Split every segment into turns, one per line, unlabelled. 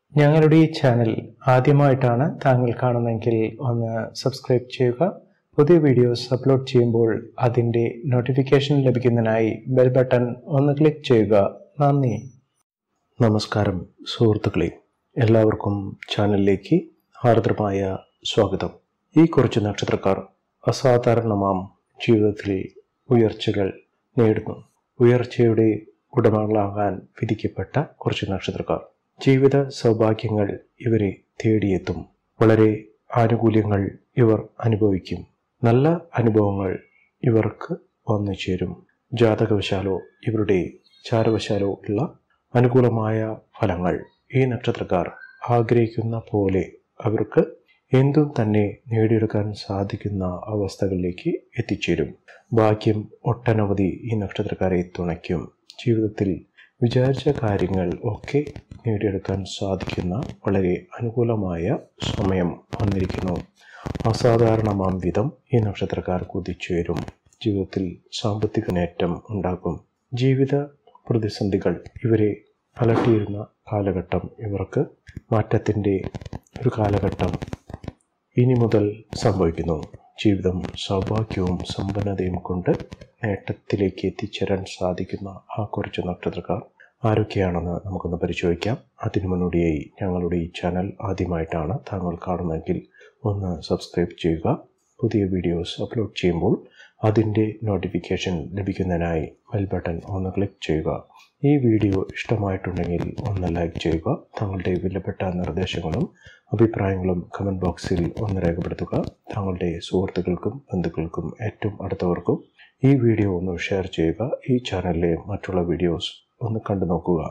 ഞങ്ങളുടെ ഈ ചാനൽ ആദ്യമായിട്ടാണ് താങ്കൾ കാണുന്നതെങ്കിൽ ഒന്ന് സബ്സ്ക്രൈബ് ചെയ്യുക പുതിയ വീഡിയോസ് അപ്ലോഡ് ചെയ്യുമ്പോൾ അതിൻ്റെ നോട്ടിഫിക്കേഷൻ ലഭിക്കുന്നതിനായി ബെൽ ബട്ടൺ ഒന്ന് ക്ലിക്ക് ചെയ്യുക നന്ദി നമസ്കാരം സുഹൃത്തുക്കളെ എല്ലാവർക്കും ചാനലിലേക്ക് ആർദ്രമായ സ്വാഗതം ഈ കുറച്ച് നക്ഷത്രക്കാർ അസാധാരണമാം ജീവിതത്തിൽ ഉയർച്ചകൾ നേടുന്നു ഉയർച്ചയുടെ ഉടമകളാകാൻ വിധിക്കപ്പെട്ട കുറച്ച് നക്ഷത്രക്കാർ ജീവിത സൗഭാഗ്യങ്ങൾ ഇവരെ തേടിയെത്തും വളരെ ആനുകൂല്യങ്ങൾ ഇവർ അനുഭവിക്കും നല്ല അനുഭവങ്ങൾ ഇവർക്ക് വന്നു ചേരും ജാതകവശാലോ ഇവരുടെ ചാരവശാലോ ഉള്ള അനുകൂലമായ ഫലങ്ങൾ ഈ നക്ഷത്രക്കാർ ആഗ്രഹിക്കുന്ന പോലെ അവർക്ക് എന്തും തന്നെ നേടിയെടുക്കാൻ സാധിക്കുന്ന അവസ്ഥകളിലേക്ക് എത്തിച്ചേരും ഭാഗ്യം ഒട്ടനവധി ഈ നക്ഷത്രക്കാരെ തുണയ്ക്കും ജീവിതത്തിൽ വിചാരിച്ച കാര്യങ്ങൾ ഒക്കെ നേടിയെടുക്കാൻ സാധിക്കുന്ന വളരെ അനുകൂലമായ സമയം വന്നിരിക്കുന്നു അസാധാരണമാം വിധം ഈ നക്ഷത്രക്കാർ കുതിച്ചുയരും ജീവിതത്തിൽ സാമ്പത്തിക നേട്ടം ഉണ്ടാകും ജീവിത പ്രതിസന്ധികൾ ഇവരെ അലട്ടിയിരുന്ന കാലഘട്ടം ഇവർക്ക് മാറ്റത്തിൻ്റെ ഒരു കാലഘട്ടം ഇനി മുതൽ സംഭവിക്കുന്നു ജീവിതം സൗഭാഗ്യവും സമ്പന്നതയും കൊണ്ട് നേട്ടത്തിലേക്ക് എത്തിച്ചേരാൻ സാധിക്കുന്ന ആ കുറച്ച് നക്ഷത്രക്കാർ ആരൊക്കെയാണെന്ന് നമുക്കൊന്ന് പരിശോധിക്കാം അതിനു മുന്നോടിയായി ഞങ്ങളുടെ ഈ ചാനൽ ആദ്യമായിട്ടാണ് താങ്കൾ കാണുന്നതെങ്കിൽ ഒന്ന് സബ്സ്ക്രൈബ് ചെയ്യുക പുതിയ വീഡിയോസ് അപ്ലോഡ് ചെയ്യുമ്പോൾ അതിൻ്റെ നോട്ടിഫിക്കേഷൻ ലഭിക്കുന്നതിനായി ബെൽ ബട്ടൺ ഒന്ന് ക്ലിക്ക് ചെയ്യുക ഈ വീഡിയോ ഇഷ്ടമായിട്ടുണ്ടെങ്കിൽ ഒന്ന് ലൈക്ക് ചെയ്യുക താങ്കളുടെ വിലപ്പെട്ട നിർദ്ദേശങ്ങളും അഭിപ്രായങ്ങളും കമൻറ്റ് ബോക്സിൽ ഒന്ന് രേഖപ്പെടുത്തുക താങ്കളുടെ സുഹൃത്തുക്കൾക്കും ബന്ധുക്കൾക്കും ഏറ്റവും അടുത്തവർക്കും ഈ വീഡിയോ ഒന്ന് ഷെയർ ചെയ്യുക ഈ ചാനലിലെ മറ്റുള്ള വീഡിയോസ് ഒന്ന് കണ്ടു നോക്കുക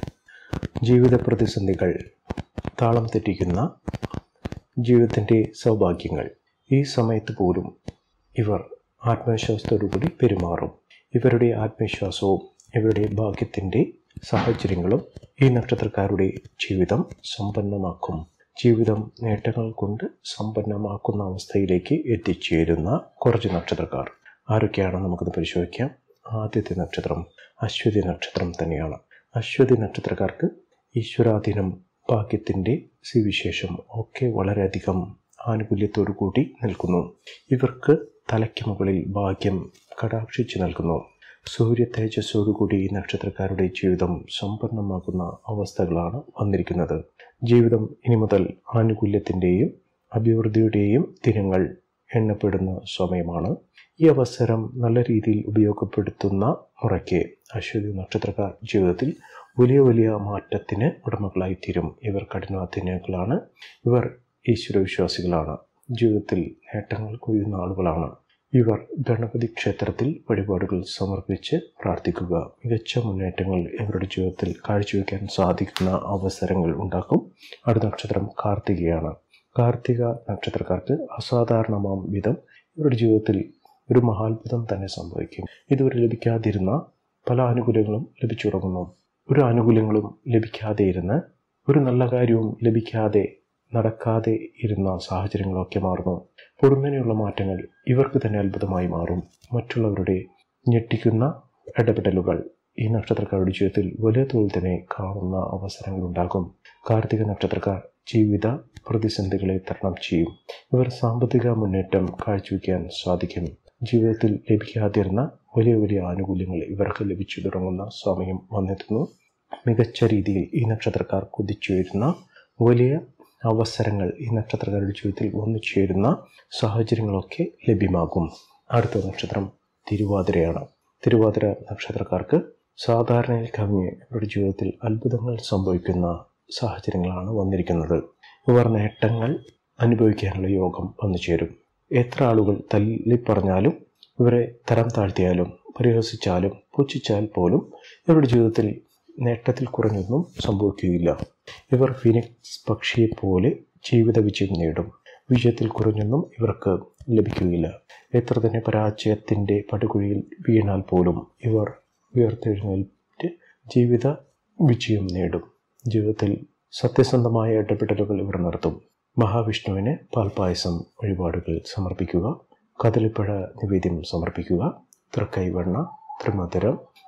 ജീവിത പ്രതിസന്ധികൾ താളം തെറ്റിക്കുന്ന ജീവിതത്തിൻ്റെ സൗഭാഗ്യങ്ങൾ ഈ സമയത്ത് പോലും ഇവർ ആത്മവിശ്വാസത്തോടുകൂടി പെരുമാറും ഇവരുടെ ആത്മവിശ്വാസവും ഇവരുടെ ഭാഗ്യത്തിൻ്റെ സാഹചര്യങ്ങളും ഈ നക്ഷത്രക്കാരുടെ ജീവിതം സമ്പന്നമാക്കും ജീവിതം നേട്ടങ്ങൾ കൊണ്ട് സമ്പന്നമാക്കുന്ന അവസ്ഥയിലേക്ക് എത്തിച്ചേരുന്ന കുറച്ച് നക്ഷത്രക്കാർ ആരൊക്കെയാണെന്ന് നമുക്കൊന്ന് പരിശോധിക്കാം ആദ്യത്തെ നക്ഷത്രം അശ്വതി നക്ഷത്രം തന്നെയാണ് അശ്വതി നക്ഷത്രക്കാർക്ക് ഈശ്വരാധീനം ഭാഗ്യത്തിൻ്റെ സുവിശേഷം ഒക്കെ വളരെയധികം ആനുകൂല്യത്തോടു കൂടി നിൽക്കുന്നു ഇവർക്ക് തലയ്ക്ക് മുകളിൽ ഭാഗ്യം കടാക്ഷിച്ചു നൽകുന്നു സൂര്യ തേജസ്സോടുകൂടി ഈ നക്ഷത്രക്കാരുടെ ജീവിതം സമ്പന്നമാക്കുന്ന അവസ്ഥകളാണ് വന്നിരിക്കുന്നത് ജീവിതം ഇനി മുതൽ ആനുകൂല്യത്തിൻ്റെയും അഭിവൃദ്ധിയുടെയും ദിനങ്ങൾ എണ്ണപ്പെടുന്ന സമയമാണ് ഈ അവസരം നല്ല രീതിയിൽ ഉപയോഗപ്പെടുത്തുന്ന മുറയ്ക്ക് അശ്വതി നക്ഷത്രക്കാർ ജീവിതത്തിൽ വലിയ വലിയ മാറ്റത്തിന് ഉടമകളായിത്തീരും ഇവർ കഠിനാധ്വാനികളാണ് ഇവർ ഈശ്വരവിശ്വാസികളാണ് ജീവിതത്തിൽ നേട്ടങ്ങൾ കൊയ്യുന്ന ആളുകളാണ് ഇവർ ഗണപതി ക്ഷേത്രത്തിൽ വഴിപാടുകൾ സമർപ്പിച്ച് പ്രാർത്ഥിക്കുക മികച്ച മുന്നേറ്റങ്ങൾ ഇവരുടെ ജീവിതത്തിൽ കാഴ്ചവെക്കാൻ സാധിക്കുന്ന അവസരങ്ങൾ ഉണ്ടാക്കും അടുത്ത നക്ഷത്രം കാർത്തികയാണ് കാർത്തിക നക്ഷത്രക്കാർക്ക് അസാധാരണമാം വിധം ഇവരുടെ ജീവിതത്തിൽ ഒരു മഹാത്ഭുതം തന്നെ സംഭവിക്കും ഇതുവരെ ലഭിക്കാതിരുന്ന പല ആനുകൂല്യങ്ങളും ലഭിച്ചു തുടങ്ങുന്നു ഒരു ആനുകൂല്യങ്ങളും ലഭിക്കാതെ ഇരുന്ന് ഒരു നല്ല കാര്യവും ലഭിക്കാതെ നടക്കാതെ ഇരുന്ന സാഹചര്യങ്ങളൊക്കെ മാറുന്നു പൊടുന്നനെയുള്ള മാറ്റങ്ങൾ ഇവർക്ക് തന്നെ അത്ഭുതമായി മാറും മറ്റുള്ളവരുടെ ഞെട്ടിക്കുന്ന ഇടപെടലുകൾ ഈ നക്ഷത്രക്കാരുടെ ജീവിതത്തിൽ വലിയ തോതിൽ തന്നെ കാണുന്ന അവസരങ്ങൾ ഉണ്ടാകും കാർത്തിക നക്ഷത്രക്കാർ ജീവിത പ്രതിസന്ധികളെ തരണം ചെയ്യും ഇവർ സാമ്പത്തിക മുന്നേറ്റം കാഴ്ചവെക്കാൻ സാധിക്കും ജീവിതത്തിൽ ലഭിക്കാതിരുന്ന വലിയ വലിയ ആനുകൂല്യങ്ങൾ ഇവർക്ക് ലഭിച്ചു തുടങ്ങുന്ന സമയം വന്നെത്തുന്നു മികച്ച രീതിയിൽ ഈ നക്ഷത്രക്കാർ കുതിച്ചുയരുന്ന വലിയ അവസരങ്ങൾ ഈ നക്ഷത്രക്കാരുടെ ജീവിതത്തിൽ വന്നു ചേരുന്ന സാഹചര്യങ്ങളൊക്കെ ലഭ്യമാകും അടുത്ത നക്ഷത്രം തിരുവാതിരയാണ് തിരുവാതിര നക്ഷത്രക്കാർക്ക് സാധാരണയിൽ കവിഞ്ഞ് ഇവരുടെ ജീവിതത്തിൽ അത്ഭുതങ്ങൾ സംഭവിക്കുന്ന സാഹചര്യങ്ങളാണ് വന്നിരിക്കുന്നത് ഇവർ നേട്ടങ്ങൾ അനുഭവിക്കാനുള്ള യോഗം വന്നു ചേരും എത്ര ആളുകൾ തല്ലിപ്പറഞ്ഞാലും ഇവരെ തരം താഴ്ത്തിയാലും പരിഹസിച്ചാലും പുച്ഛിച്ചാൽ പോലും ഇവരുടെ ജീവിതത്തിൽ നേട്ടത്തിൽ കുറഞ്ഞൊന്നും സംഭവിക്കുകയില്ല ഇവർ ഫിനിക്സ് പക്ഷിയെ പോലെ ജീവിത വിജയം നേടും വിജയത്തിൽ കുറഞ്ഞൊന്നും ഇവർക്ക് ലഭിക്കുകയില്ല എത്ര തന്നെ പരാജയത്തിൻ്റെ പടുകുഴിയിൽ വീണാൽ പോലും ഇവർ ഉയർത്തെഴുന്നേറ്റ് ജീവിത വിജയം നേടും ജീവിതത്തിൽ സത്യസന്ധമായ ഇടപെടലുകൾ ഇവർ നടത്തും മഹാവിഷ്ണുവിന് പാൽപായസം വഴിപാടുകൾ സമർപ്പിക്കുക കദളിപ്പഴ നിവേദ്യം സമർപ്പിക്കുക തൃക്കൈവെണ്ണ ത്രിമധുരം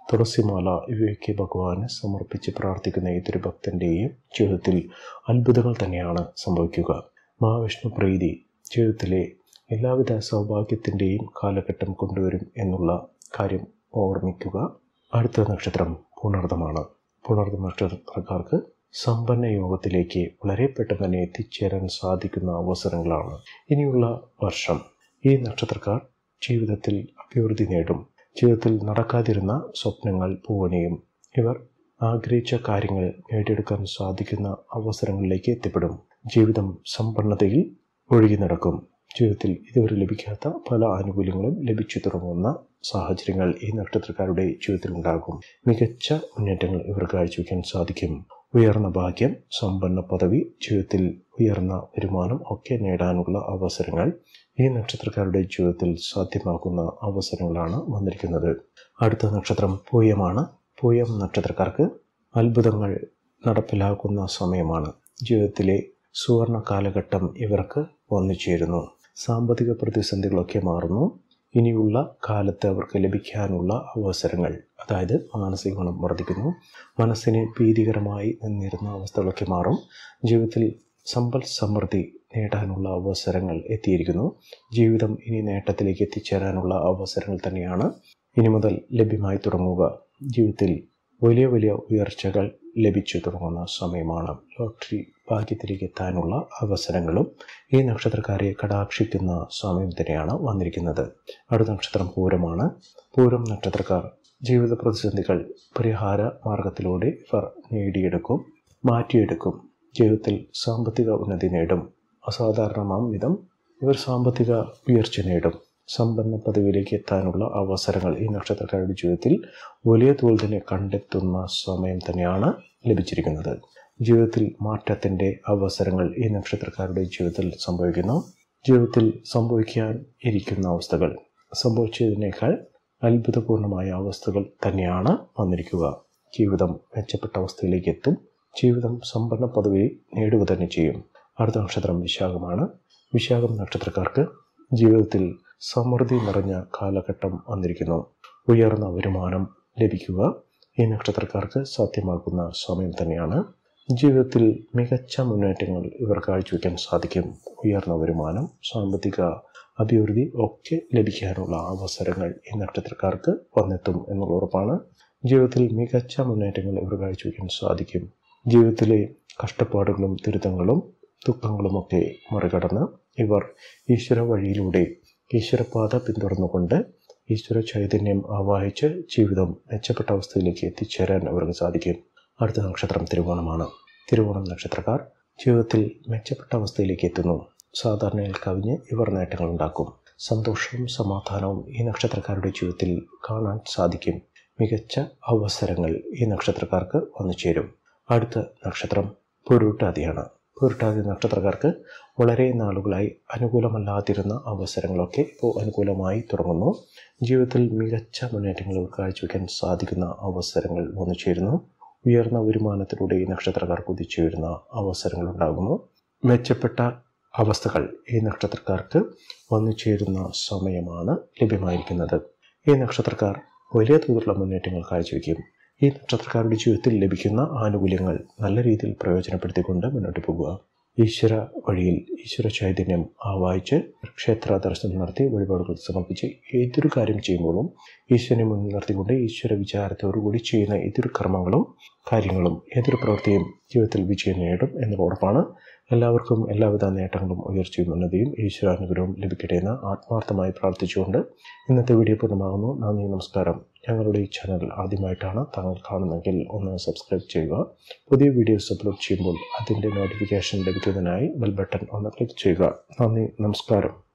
തുളസിമാല ഇവയൊക്കെ ഭഗവാന് സമർപ്പിച്ച് പ്രാർത്ഥിക്കുന്ന ഏതൊരു ഭക്തൻ്റെയും ജീവിതത്തിൽ അത്ഭുതങ്ങൾ തന്നെയാണ് സംഭവിക്കുക മഹാവിഷ്ണു പ്രീതി ജീവിതത്തിലെ എല്ലാവിധ സൗഭാഗ്യത്തിൻ്റെയും കാലഘട്ടം കൊണ്ടുവരും എന്നുള്ള കാര്യം ഓർമ്മിക്കുക അടുത്ത നക്ഷത്രം പുണർദമാണ് പുണർദ നക്ഷത്രക്കാർക്ക് സമ്പന്ന യോഗത്തിലേക്ക് വളരെ പെട്ടെന്ന് തന്നെ എത്തിച്ചേരാൻ സാധിക്കുന്ന അവസരങ്ങളാണ് ഇനിയുള്ള വർഷം ഈ നക്ഷത്രക്കാർ ജീവിതത്തിൽ അഭിവൃദ്ധി നേടും ജീവിതത്തിൽ നടക്കാതിരുന്ന സ്വപ്നങ്ങൾ പൂവണിയും ഇവർ ആഗ്രഹിച്ച കാര്യങ്ങൾ നേടിയെടുക്കാൻ സാധിക്കുന്ന അവസരങ്ങളിലേക്ക് എത്തിപ്പെടും ജീവിതം സമ്പന്നതയിൽ ഒഴുകി നടക്കും ജീവിതത്തിൽ ഇതുവരെ ലഭിക്കാത്ത പല ആനുകൂല്യങ്ങളും ലഭിച്ചു തുടങ്ങുന്ന സാഹചര്യങ്ങൾ ഈ നക്ഷത്രക്കാരുടെ ജീവിതത്തിൽ ഉണ്ടാകും മികച്ച മുന്നേറ്റങ്ങൾ ഇവർ കാഴ്ചവെക്കാൻ സാധിക്കും ഉയർന്ന ഭാഗ്യം സമ്പന്ന പദവി ജീവിതത്തിൽ ഉയർന്ന വരുമാനം ഒക്കെ നേടാനുള്ള അവസരങ്ങൾ ഈ നക്ഷത്രക്കാരുടെ ജീവിതത്തിൽ സാധ്യമാക്കുന്ന അവസരങ്ങളാണ് വന്നിരിക്കുന്നത് അടുത്ത നക്ഷത്രം പൂയമാണ് പൂയം നക്ഷത്രക്കാർക്ക് അത്ഭുതങ്ങൾ നടപ്പിലാക്കുന്ന സമയമാണ് ജീവിതത്തിലെ സുവർണ കാലഘട്ടം ഇവർക്ക് വന്നു ചേരുന്നു സാമ്പത്തിക പ്രതിസന്ധികളൊക്കെ മാറുന്നു ഇനിയുള്ള കാലത്ത് അവർക്ക് ലഭിക്കാനുള്ള അവസരങ്ങൾ അതായത് മാനസിക ഗുണം വർദ്ധിക്കുന്നു മനസ്സിന് ഭീതികരമായി നിന്നിരുന്ന അവസ്ഥകളൊക്കെ മാറും ജീവിതത്തിൽ സമ്പൽ സമൃദ്ധി നേടാനുള്ള അവസരങ്ങൾ എത്തിയിരിക്കുന്നു ജീവിതം ഇനി നേട്ടത്തിലേക്ക് എത്തിച്ചേരാനുള്ള അവസരങ്ങൾ തന്നെയാണ് ഇനി മുതൽ ലഭ്യമായി തുടങ്ങുക ജീവിതത്തിൽ വലിയ വലിയ ഉയർച്ചകൾ ലഭിച്ചു തുടങ്ങുന്ന സമയമാണ് ലോട്ടറി ഭാഗ്യത്തിലേക്ക് എത്താനുള്ള അവസരങ്ങളും ഈ നക്ഷത്രക്കാരെ കടാക്ഷിക്കുന്ന സമയം തന്നെയാണ് വന്നിരിക്കുന്നത് അടുത്ത നക്ഷത്രം പൂരമാണ് പൂരം നക്ഷത്രക്കാർ ജീവിത പ്രതിസന്ധികൾ പരിഹാര മാർഗത്തിലൂടെ ഇവർ നേടിയെടുക്കും മാറ്റിയെടുക്കും ജീവിതത്തിൽ സാമ്പത്തിക ഉന്നതി നേടും അസാധാരണമാം വിധം ഇവർ സാമ്പത്തിക ഉയർച്ച നേടും സമ്പന്ന പദവിയിലേക്ക് എത്താനുള്ള അവസരങ്ങൾ ഈ നക്ഷത്രക്കാരുടെ ജീവിതത്തിൽ വലിയ തോതിൽ തന്നെ കണ്ടെത്തുന്ന സമയം തന്നെയാണ് ലഭിച്ചിരിക്കുന്നത് ജീവിതത്തിൽ മാറ്റത്തിൻ്റെ അവസരങ്ങൾ ഈ നക്ഷത്രക്കാരുടെ ജീവിതത്തിൽ സംഭവിക്കുന്നു ജീവിതത്തിൽ സംഭവിക്കാൻ ഇരിക്കുന്ന അവസ്ഥകൾ സംഭവിച്ചതിനേക്കാൾ അത്ഭുതപൂർണമായ അവസ്ഥകൾ തന്നെയാണ് വന്നിരിക്കുക ജീവിതം മെച്ചപ്പെട്ട അവസ്ഥയിലേക്ക് എത്തും ജീവിതം സമ്പന്ന പദവി നേടുക തന്നെ ചെയ്യും അടുത്ത നക്ഷത്രം വിശാഖമാണ് വിശാഖം നക്ഷത്രക്കാർക്ക് ജീവിതത്തിൽ സമൃദ്ധി നിറഞ്ഞ കാലഘട്ടം വന്നിരിക്കുന്നു ഉയർന്ന വരുമാനം ലഭിക്കുക ഈ നക്ഷത്രക്കാർക്ക് സാധ്യമാക്കുന്ന സമയം തന്നെയാണ് ജീവിതത്തിൽ മികച്ച മുന്നേറ്റങ്ങൾ ഇവർ കാഴ്ചവെക്കാൻ സാധിക്കും ഉയർന്ന വരുമാനം സാമ്പത്തിക അഭിവൃദ്ധി ഒക്കെ ലഭിക്കാനുള്ള അവസരങ്ങൾ ഈ നക്ഷത്രക്കാർക്ക് വന്നെത്തും എന്നുള്ള ഉറപ്പാണ് ജീവിതത്തിൽ മികച്ച മുന്നേറ്റങ്ങൾ ഇവർ കാഴ്ചവെക്കാൻ സാധിക്കും ജീവിതത്തിലെ കഷ്ടപ്പാടുകളും ദുരിതങ്ങളും ദുഃഖങ്ങളുമൊക്കെ മറികടന്ന് ഇവർ ഈശ്വര വഴിയിലൂടെ ഈശ്വരപാത പിന്തുടർന്നുകൊണ്ട് ഈശ്വര ചൈതന്യം ആവാഹിച്ച് ജീവിതം മെച്ചപ്പെട്ട അവസ്ഥയിലേക്ക് എത്തിച്ചേരാൻ അവർക്ക് സാധിക്കും അടുത്ത നക്ഷത്രം തിരുവോണമാണ് തിരുവോണം നക്ഷത്രക്കാർ ജീവിതത്തിൽ മെച്ചപ്പെട്ട അവസ്ഥയിലേക്ക് എത്തുന്നു സാധാരണയിൽ കവിഞ്ഞ് ഇവർ നേട്ടങ്ങൾ ഉണ്ടാക്കും സന്തോഷവും സമാധാനവും ഈ നക്ഷത്രക്കാരുടെ ജീവിതത്തിൽ കാണാൻ സാധിക്കും മികച്ച അവസരങ്ങൾ ഈ നക്ഷത്രക്കാർക്ക് വന്നു ചേരും അടുത്ത നക്ഷത്രം പൊരുട്ടാതിയാണ് പൊരുട്ടാതി നക്ഷത്രക്കാർക്ക് വളരെ നാളുകളായി അനുകൂലമല്ലാതിരുന്ന അവസരങ്ങളൊക്കെ ഇപ്പോൾ അനുകൂലമായി തുടങ്ങുന്നു ജീവിതത്തിൽ മികച്ച മുന്നേറ്റങ്ങൾ കാഴ്ചവെക്കാൻ സാധിക്കുന്ന അവസരങ്ങൾ വന്നു ചേരുന്നു ഉയർന്ന വരുമാനത്തിലൂടെ ഈ നക്ഷത്രക്കാർ കുതിച്ചുയരുന്ന അവസരങ്ങൾ ഉണ്ടാകുന്നു മെച്ചപ്പെട്ട അവസ്ഥകൾ ഈ നക്ഷത്രക്കാർക്ക് വന്നു ചേരുന്ന സമയമാണ് ലഭ്യമായിരിക്കുന്നത് ഈ നക്ഷത്രക്കാർ വലിയ തോതിലുള്ള മുന്നേറ്റങ്ങൾ കാഴ്ചവെക്കും ഈ നക്ഷത്രക്കാരുടെ ജീവിതത്തിൽ ലഭിക്കുന്ന ആനുകൂല്യങ്ങൾ നല്ല രീതിയിൽ പ്രയോജനപ്പെടുത്തിക്കൊണ്ട് മുന്നോട്ട് പോകുക ഈശ്വര വഴിയിൽ ഈശ്വര ചൈതന്യം ആവാഹിച്ച് ക്ഷേത്ര ദർശനം നടത്തി വഴിപാടുകൾ സമർപ്പിച്ച് ഏതൊരു കാര്യം ചെയ്യുമ്പോഴും ഈശ്വരനെ മുന്നിൽ നിർത്തിക്കൊണ്ട് ഈശ്വര വിചാരത്തോടുകൂടി ചെയ്യുന്ന ഏതൊരു കർമ്മങ്ങളും കാര്യങ്ങളും ഏതൊരു പ്രവൃത്തിയും ജീവിതത്തിൽ വിജയം നേടും എന്നുള്ള ഉറപ്പാണ് എല്ലാവർക്കും എല്ലാവിധ നേട്ടങ്ങളും ഉയർച്ചയും ഉന്നതിയും ഈശ്വരാനുഗ്രഹവും ലഭിക്കട്ടെ എന്ന് ആത്മാർത്ഥമായി പ്രാർത്ഥിച്ചുകൊണ്ട് ഇന്നത്തെ വീഡിയോ പൂർണ്ണമാകുന്നു നന്ദി നമസ്കാരം ഞങ്ങളുടെ ഈ ചാനൽ ആദ്യമായിട്ടാണ് താങ്കൾ കാണുന്നതെങ്കിൽ ഒന്ന് സബ്സ്ക്രൈബ് ചെയ്യുക പുതിയ വീഡിയോസ് അപ്ലോഡ് ചെയ്യുമ്പോൾ അതിൻ്റെ നോട്ടിഫിക്കേഷൻ ലഭിക്കുന്നതിനായി ബെൽ ബട്ടൺ ഒന്ന് ക്ലിക്ക് ചെയ്യുക നന്ദി നമസ്കാരം